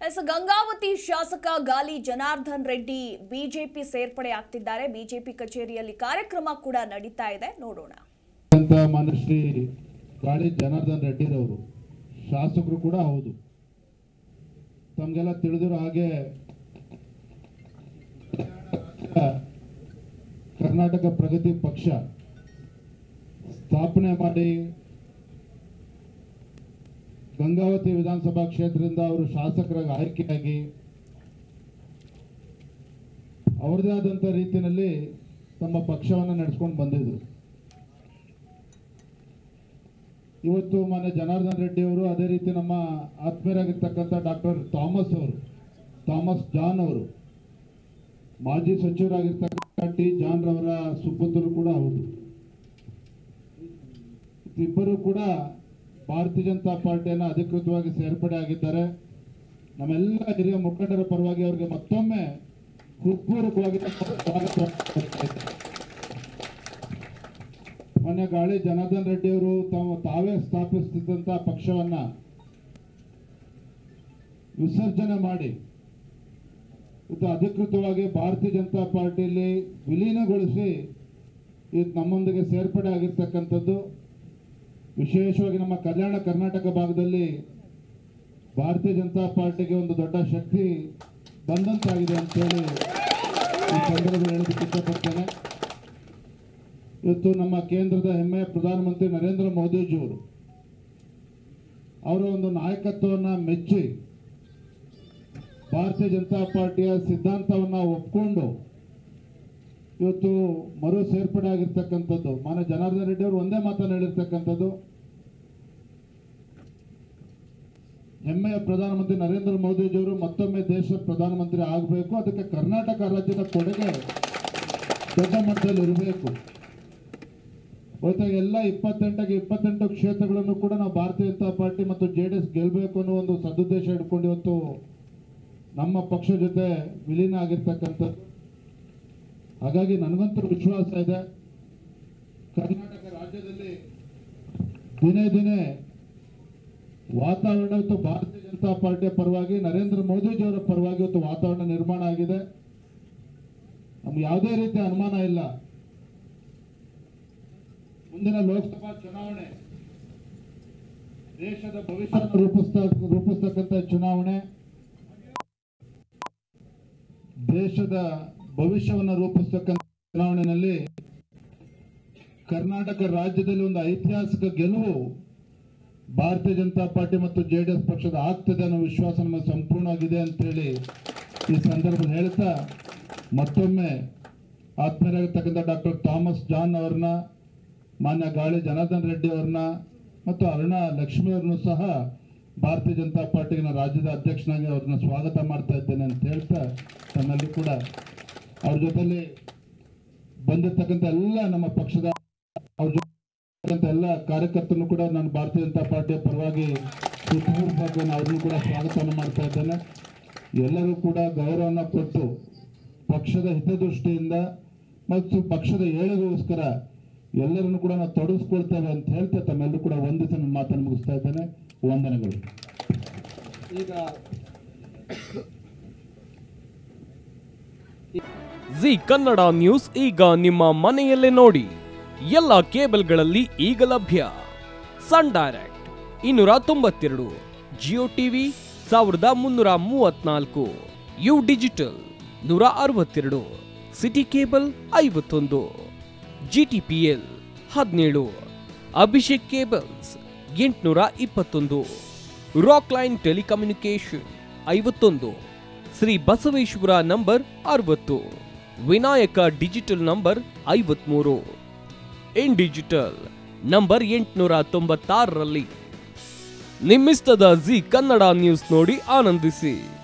S Gangavathi ಶಾಸಕ ಗಾಲಿ Janardhan Reddy BJP ಸೇರ್ಪಡೆ ಆಗ್ತಿದ್ದಾರೆ ಬಿಜೆಪಿ ಕಚೇರಿಯಲ್ಲಿ ಕಾರ್ಯಕ್ರಮ ಕೂಡ ನಡೀತಾ ಇದೆ ನೋಡೋಣ ಅಂತ ಮನುಶ್ರೀ ಗಾಳಿ ಜನಾರ್ದನ್ ರೆಡ್ಡಿರವರು ಶಾಸಕರು ಕೂಡ ಹೌದು ತಮಗೆಲ್ಲ ತಿಳಿದಿರೋ ಹಾಗೆ ಕರ್ನಾಟಕ ಪ್ರಗತಿ ಪಕ್ಷ ಸ್ಥಾಪನೆ ಮಾಡಿ ಗಂಗಾವತಿ ವಿಧಾನಸಭಾ ಕ್ಷೇತ್ರದಿಂದ ಅವರು ಶಾಸಕರಾಗಿ ಆಯ್ಕೆಯಾಗಿ ಅವರದೇ ಆದಂಥ ರೀತಿಯಲ್ಲಿ ತಮ್ಮ ಪಕ್ಷವನ್ನು ನಡೆಸ್ಕೊಂಡು ಬಂದಿದ್ರು ಇವತ್ತು ಮಾನ್ಯ ಜನಾರ್ದನ್ ರೆಡ್ಡಿ ಅವರು ಅದೇ ರೀತಿ ನಮ್ಮ ಆತ್ಮೀಯರಾಗಿರ್ತಕ್ಕಂಥ ಡಾಕ್ಟರ್ ಥಾಮಸ್ ಅವರು ಥಾಮಸ್ ಜಾನ್ ಅವರು ಮಾಜಿ ಸಚಿವರಾಗಿರ್ತಕ್ಕಂಥ ಟಿ ಜಾನ್ ರವರ ಸುಪುತ್ರರು ಕೂಡ ಹೌದು ಇಬ್ಬರು ಕೂಡ ಭಾರತೀಯ ಜನತಾ ಪಾರ್ಟಿಯನ್ನು ಅಧಿಕೃತವಾಗಿ ಸೇರ್ಪಡೆ ಆಗಿದ್ದಾರೆ ನಮ್ಮೆಲ್ಲ ಹಿರಿಯ ಮುಖಂಡರ ಪರವಾಗಿ ಅವರಿಗೆ ಮತ್ತೊಮ್ಮೆ ಹೃತ್ಪೂರ್ವಕವಾಗಿ ಸ್ವಾಗತ ಮಾಡ್ತಾ ಇದ್ದೇನೆ. ಮೊನ್ನೆ ಗಾಳಿ ಜನಾರ್ದನ್ ರೆಡ್ಡಿ ಅವರು ತಾವು ತಾವೇ ಸ್ಥಾಪಿಸುತ್ತಿದ್ದಂಥ ಪಕ್ಷವನ್ನ ವಿಸರ್ಜನೆ ಮಾಡಿ ಇವತ್ತು ಅಧಿಕೃತವಾಗಿ ಭಾರತೀಯ ಜನತಾ ಪಾರ್ಟಿಯಲ್ಲಿ ವಿಲೀನಗೊಳಿಸಿ ಇವತ್ತು ನಮ್ಮೊಂದಿಗೆ ಸೇರ್ಪಡೆ ಆಗಿರ್ತಕ್ಕಂಥದ್ದು ವಿಶೇಷವಾಗಿ ನಮ್ಮ ಕಲ್ಯಾಣ ಕರ್ನಾಟಕ ಭಾಗದಲ್ಲಿ ಭಾರತೀಯ ಜನತಾ ಪಾರ್ಟಿಗೆ ಒಂದು ದೊಡ್ಡ ಶಕ್ತಿ ಬಂದಂತಾಗಿದೆ ಅಂತೇಳಿ ಈ ಸಂದರ್ಭದಲ್ಲಿ ಹೇಳೋದಕ್ಕೆ ಇಷ್ಟಪಡ್ತೇನೆ ಇವತ್ತು ನಮ್ಮ ಕೇಂದ್ರದ ಹೆಮ್ಮೆಯ ಪ್ರಧಾನಮಂತ್ರಿ ನರೇಂದ್ರ ಮೋದಿಜಿಯವರು ಅವರ ಒಂದು ನಾಯಕತ್ವವನ್ನು ಮೆಚ್ಚಿ ಭಾರತೀಯ ಜನತಾ ಪಾರ್ಟಿಯ ಸಿದ್ಧಾಂತವನ್ನು ಒಪ್ಕೊಂಡು ಇವತ್ತು ಮರು ಸೇರ್ಪಡೆ ಆಗಿರ್ತಕ್ಕಂಥದ್ದು ಮಾನ್ಯ ಜನಾರ್ದನ್ ರೆಡ್ಡಿ ಅವರು ಒಂದೇ ಮಾತನ್ನು ಹೇಳಿರ್ತಕ್ಕಂಥದ್ದು ಹೆಮ್ಮೆಯ ಪ್ರಧಾನಮಂತ್ರಿ ನರೇಂದ್ರ ಮೋದಿಜಿಯವರು ಮತ್ತೊಮ್ಮೆ ದೇಶದ ಪ್ರಧಾನಮಂತ್ರಿ ಆಗಬೇಕು ಅದಕ್ಕೆ ಕರ್ನಾಟಕ ರಾಜ್ಯದ ಕೊಡುಗೆ ದೊಡ್ಡ ಮಟ್ಟದಲ್ಲಿ ಇರಬೇಕು ಇವತ್ತು ಎಲ್ಲ ಇಪ್ಪತ್ತೆಂಟಕ್ಕೆ ಇಪ್ಪತ್ತೆಂಟು ಕ್ಷೇತ್ರಗಳನ್ನು ಕೂಡ ನಾವು ಭಾರತೀಯ ಜನತಾ ಪಾರ್ಟಿ ಮತ್ತು ಜೆ ಡಿ ಎಸ್ ಗೆಲ್ಲಬೇಕು ಅನ್ನೋ ಒಂದು ಸದುದ್ದೇಶ ಇಟ್ಕೊಂಡು ಇವತ್ತು ನಮ್ಮ ಪಕ್ಷ ಜೊತೆ ವಿಲೀನ ಆಗಿರ್ತಕ್ಕಂಥದ್ದು ಹಾಗಾಗಿ ನನಗಂತೂ ವಿಶ್ವಾಸ ಇದೆ ಕರ್ನಾಟಕ ರಾಜ್ಯದಲ್ಲಿ ದಿನೇ ದಿನೇ ವಾತಾವರಣ ಇವತ್ತು ಭಾರತೀಯ ಜನತಾ ಪಾರ್ಟಿಯ ಪರವಾಗಿ ನರೇಂದ್ರ ಮೋದಿಜಿಯವರ ಪರವಾಗಿ ಇವತ್ತು ವಾತಾವರಣ ನಿರ್ಮಾಣ ಆಗಿದೆ ನಮ್ಗೆ ಯಾವುದೇ ರೀತಿಯ ಅನುಮಾನ ಇಲ್ಲ ಮುಂದಿನ ಲೋಕಸಭಾ ಚುನಾವಣೆ ದೇಶದ ಭವಿಷ್ಯ ರೂಪಿಸ್ತಾ ರೂಪಿಸ್ತಕ್ಕಂಥ ಚುನಾವಣೆ ದೇಶದ ಭವಿಷ್ಯವನ್ನು ರೂಪಿಸ್ತಕ್ಕಂಥ ಚುನಾವಣೆಯಲ್ಲಿ ಕರ್ನಾಟಕ ರಾಜ್ಯದಲ್ಲಿ ಒಂದು ಐತಿಹಾಸಿಕ ಗೆಲುವು ಭಾರತೀಯ ಜನತಾ ಪಾರ್ಟಿ ಮತ್ತು ಜೆ ಡಿ ಎಸ್ ಪಕ್ಷದ ಆಗ್ತದೆ ಅನ್ನೋ ವಿಶ್ವಾಸ ನಮಗೆ ಸಂಪೂರ್ಣವಾಗಿದೆ ಅಂತೇಳಿ ಈ ಸಂದರ್ಭದಲ್ಲಿ ಹೇಳ್ತಾ ಮತ್ತೊಮ್ಮೆ ಆತ್ಮೀಯರಾಗಿರ್ತಕ್ಕಂಥ ಡಾಕ್ಟರ್ ಥಾಮಸ್ ಜಾನ್ ಅವ್ರನ್ನ ಮಾನ್ಯ ಗಾಳಿ ಜನಾರ್ದನ್ ರೆಡ್ಡಿ ಅವ್ರನ್ನ ಮತ್ತು ಅರುಣಾ ಲಕ್ಷ್ಮಿ ಅವ್ರನ್ನೂ ಸಹ ಭಾರತೀಯ ಜನತಾ ಪಾರ್ಟಿಗೆ ನಾನು ರಾಜ್ಯದ ಅಧ್ಯಕ್ಷನಾಗಿ ಅವ್ರನ್ನ ಸ್ವಾಗತ ಮಾಡ್ತಾ ಇದ್ದೇನೆ ಅಂತ ಹೇಳ್ತಾ ತನ್ನಲ್ಲಿ ಕೂಡ ಅವ್ರ ಜೊತೆಲಿ ಬಂದಿರ್ತಕ್ಕಂಥ ಎಲ್ಲ ನಮ್ಮ ಪಕ್ಷದ ಅವ್ರ ಜೊತೆ ಎಲ್ಲ ಕಾರ್ಯಕರ್ತರನ್ನು ಕೂಡ ನಾನು ಭಾರತೀಯ ಜನತಾ ಪಾರ್ಟಿಯ ಪರವಾಗಿ ಹೃತ್ಪೂರ್ವಕವಾಗಿ ನಾನು ಅವ್ರನ್ನೂ ಕೂಡ ಸ್ವಾಗತವನ್ನು ಮಾಡ್ತಾ ಇದ್ದೇನೆ ಎಲ್ಲರೂ ಕೂಡ ಗೌರವವನ್ನು ಕೊಟ್ಟು ಪಕ್ಷದ ಹಿತದೃಷ್ಟಿಯಿಂದ ಮತ್ತು ಪಕ್ಷದ ಏಳಿಗೆಗೋಸ್ಕರ ಎಲ್ಲರನ್ನು ಕೂಡ ನಾವು ತೊಡಗಿಸ್ಕೊಳ್ತೇವೆ ಅಂತ ಹೇಳ್ತಾ ತಮ್ಮೆಲ್ಲರೂ ಕೂಡ ಒಂದಿಸ ನನ್ನ ಮಾತನ್ನು ಮುಗಿಸ್ತಾ ಇದ್ದೇನೆ ವಂದನೆಗಳು ಈಗ ಜಿ ಕನ್ನಡ ನ್ಯೂಸ್ ಈಗ ನಿಮ್ಮ ಮನೆಯಲ್ಲೇ ನೋಡಿ ಎಲ್ಲ ಕೇಬಲ್ಗಳಲ್ಲಿ ಈಗ ಲಭ್ಯ ಸನ್ ಡೈರೆಕ್ಟ್ ಇನ್ನೂರ ತೊಂಬತ್ತೆರಡು ಜಿಯೋ ಟಿವಿ ಸಾವಿರದ ಮುನ್ನೂರ ಮೂವತ್ನಾಲ್ಕು ಯು ಡಿಜಿಟಲ್ ನೂರ ಅರವತ್ತೆರಡು ಸಿಟಿ ಕೇಬಲ್ ಐವತ್ತೊಂದು ಜಿಟಿಪಿಎಲ್ ಹದಿನೇಳು ಅಭಿಷೇಕ್ ಕೇಬಲ್ಸ್ ಎಂಟುನೂರ ಇಪ್ಪತ್ತೊಂದು ರಾಕ್ ಲೈನ್ ಟೆಲಿಕಮ್ಯುನಿಕೇಶನ್ ಐವತ್ತೊಂದು ಶ್ರೀ ಬಸವೇಶ್ವರ ನಂಬರ್ ಅರವತ್ತು ವಿನಾಯಕ ಡಿಜಿಟಲ್ ನಂಬರ್ ಐವತ್ಮೂರು ಇನ್ ಡಿಜಿಟಲ್ ನಂಬರ್ ಎಂಟುನೂರ ತೊಂಬತ್ತಾರರಲ್ಲಿ ನಿಮ್ಮಿಸ್ತದ ಜಿ ಕನ್ನಡ ನ್ಯೂಸ್ ನೋಡಿ ಆನಂದಿಸಿ